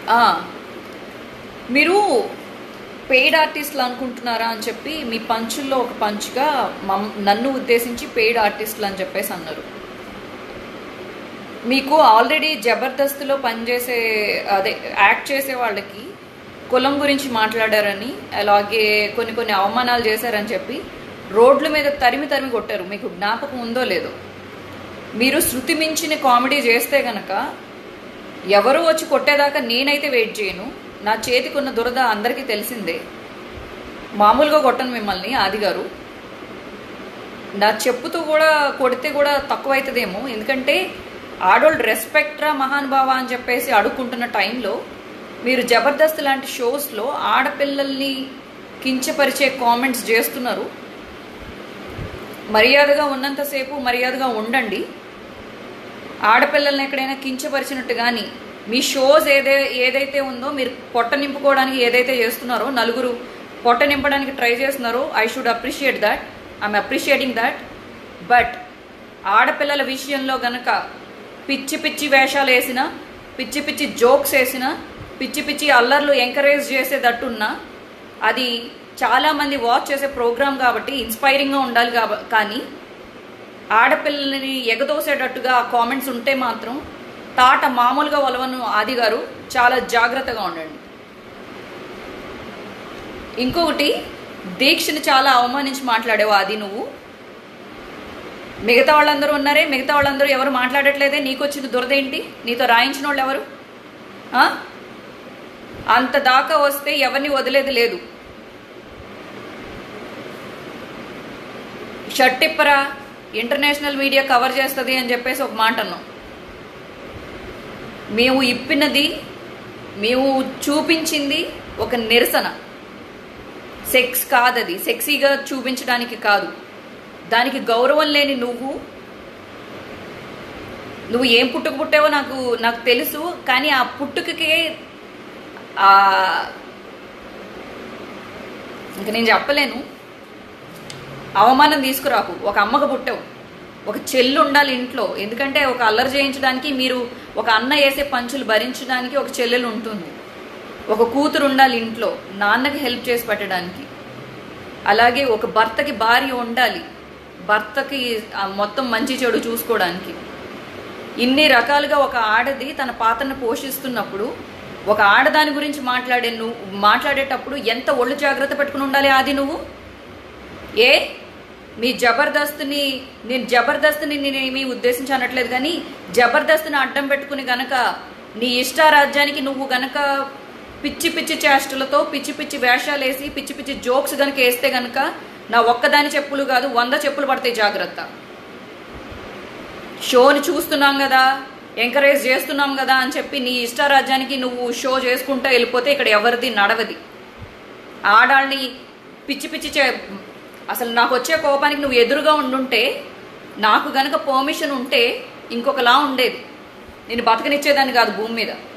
ఆ, మీరు పెయిడ్ ఆర్టిస్టులు అనుకుంటున్నారా అని చెప్పి మీ పంచుల్లో ఒక పంచ్గా మమ్ నన్ను ఉద్దేశించి పెయిడ్ ఆర్టిస్టులు అని చెప్పేసి అన్నారు మీకు ఆల్రెడీ జబర్దస్త్లో పనిచేసే అదే యాక్ట్ చేసే వాళ్ళకి కులం గురించి మాట్లాడారని అలాగే కొన్ని కొన్ని అవమానాలు చేశారని చెప్పి రోడ్ల మీద తరిమి తరిమి కొట్టారు మీకు జ్ఞాపకం ఉందో లేదో మీరు శృతి మించిన కామెడీ చేస్తే గనక ఎవరు వచ్చి కొట్టేదాకా నేనైతే వెయిట్ చేయను నా చేతికి ఉన్న దురద అందరికీ తెలిసిందే మామూలుగా కొట్టను మిమ్మల్ని ఆది గారు నా చెప్పుతో కూడా కొడితే కూడా తక్కువ అవుతుందేమో ఎందుకంటే ఆడోళ్ళు రెస్పెక్ట్ రా మహానుభావ అని చెప్పేసి అడుక్కుంటున్న టైంలో మీరు జబర్దస్త్ లాంటి షోస్లో ఆడపిల్లల్ని కించపరిచే కామెంట్స్ చేస్తున్నారు మర్యాదగా ఉన్నంతసేపు మర్యాదగా ఉండండి ఆడపిల్లల్ని ఎక్కడైనా కించపరిచినట్టు కానీ మీ షోస్ ఏదే ఏదైతే ఉందో మీరు పొట్ట నింపుకోవడానికి ఏదైతే చేస్తున్నారో నలుగురు పొట్ట నింపడానికి ట్రై చేస్తున్నారో I should appreciate that I'm appreciating that but ఆడపిల్లల విషయంలో గనక పిచ్చి పిచ్చి వేషాలు వేసిన పిచ్చి పిచ్చి జోక్స్ వేసిన పిచ్చి పిచ్చి అల్లర్లు ఎంకరేజ్ చేసేటట్టున్నా అది చాలామంది వాచ్ చేసే ప్రోగ్రామ్ కాబట్టి ఇన్స్పైరింగ్గా ఉండాలి కాబ కానీ ఆడపిల్లల్ని ఎగదోసేటట్టుగా ఆ కామెంట్స్ ఉంటే మాత్రం తాట మామూలుగా వలవను ఆది గారు చాలా జాగ్రత్తగా ఉండండి ఇంకొకటి దీక్షని చాలా అవమానించి మాట్లాడేవా అది నువ్వు మిగతా వాళ్ళందరూ ఉన్నారే మిగతా వాళ్ళందరూ ఎవరు మాట్లాడట్లేదే నీకు వచ్చిన దురదేంటి నీతో రాయించిన వాళ్ళు ఎవరు ఆ? అంత దాకా వస్తే ఎవరిని వదిలేది లేదు షర్ట్ ఇప్పరా ఇంటర్నేషనల్ మీడియా కవర్ చేస్తుంది అని చెప్పేసి ఒక మాట అన్నాం మేము ఇప్పినది మేము చూపించింది ఒక నిరసన సెక్స్ కాదది సెక్సీగా చూపించడానికి కాదు దానికి గౌరవం లేని నువ్వు నువ్వు ఏం పుట్టుక పుట్టావో నాకు నాకు తెలుసు కానీ ఆ పుట్టుకకే ఆ ఇంక నేను చెప్పలేను అవమానం తీసుకురాకు ఒక అమ్మకు పుట్టావు ఒక చెల్లు ఉండాలి ఇంట్లో ఎందుకంటే ఒక అల్లరి చేయించడానికి మీరు ఒక అన్న వేసే పంచులు భరించడానికి ఒక చెల్లెలు ఉంటుంది ఒక కూతురు ఉండాలి ఇంట్లో నాన్నకి హెల్ప్ చేసి పెట్టడానికి అలాగే ఒక భర్తకి భార్య ఉండాలి భర్తకి ఆ మొత్తం మంచి చెడు చూసుకోవడానికి ఇన్ని రకాలుగా ఒక ఆడది తన పాత్రను పోషిస్తున్నప్పుడు ఒక ఆడదాని గురించి మాట్లాడే నువ్వు మాట్లాడేటప్పుడు ఎంత ఒళ్ళు జాగ్రత్త పెట్టుకుని ఉండాలి ఆది నువ్వు ఏ మీ జబర్దస్త్ని నేను జబర్దస్త్ని నేనేమి ఉద్దేశించి అనట్లేదు కానీ జబర్దస్త్ని అడ్డం పెట్టుకుని గనక నీ ఇష్టారాజ్యానికి నువ్వు గనక పిచ్చి పిచ్చి చేష్టలతో పిచ్చి పిచ్చి వేషాలు వేసి పిచ్చి పిచ్చి జోక్స్ గనక వేస్తే గనక నా ఒక్కదాని చెప్పులు కాదు వంద చెప్పులు పడతాయి జాగ్రత్త షోని చూస్తున్నాం కదా ఎంకరేజ్ చేస్తున్నాం కదా అని చెప్పి నీ ఇష్టారాజ్యానికి నువ్వు షో చేసుకుంటూ వెళ్ళిపోతే ఇక్కడ ఎవరిది నడవది ఆడాళ్ళని పిచ్చి పిచ్చి చే అసలు నాకు వచ్చే కోపానికి నువ్వు ఎదురుగా ఉండుంటే నాకు గనక పర్మిషన్ ఉంటే ఇంకొకలా ఉండేది నేను బతకనిచ్చేదాన్ని కాదు భూమి మీద